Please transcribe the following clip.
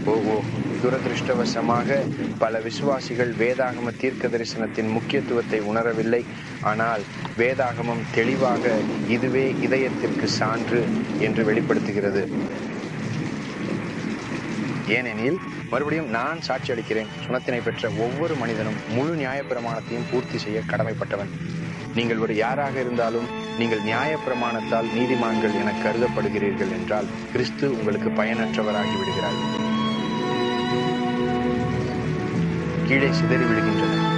ஓ ஓ துரதிருஷ்டவசமாக பல விசுவாசிகள் வேதாகம தீர்க்க தரிசனத்தின் முக்கியத்துவத்தை உணரவில்லை ஆனால் வேதாகமம் தெளிவாக இதுவே இதயத்திற்கு சான்று என்று வெளிப்படுத்துகிறது ஏனெனில் மறுபடியும் நான் சாட்சி அளிக்கிறேன் சுனத்தினை பெற்ற ஒவ்வொரு மனிதனும் முழு நியாயப்பிரமாணத்தையும் பூர்த்தி செய்ய கடமைப்பட்டவன் நீங்கள் ஒரு யாராக இருந்தாலும் நீங்கள் நியாயப்பிரமாணத்தால் நீதிமான்கள் என கருதப்படுகிறீர்கள் என்றால் கிறிஸ்து உங்களுக்கு பயனற்றவராகி விடுகிறார் கீழே சிதறி விடுகின்றனர்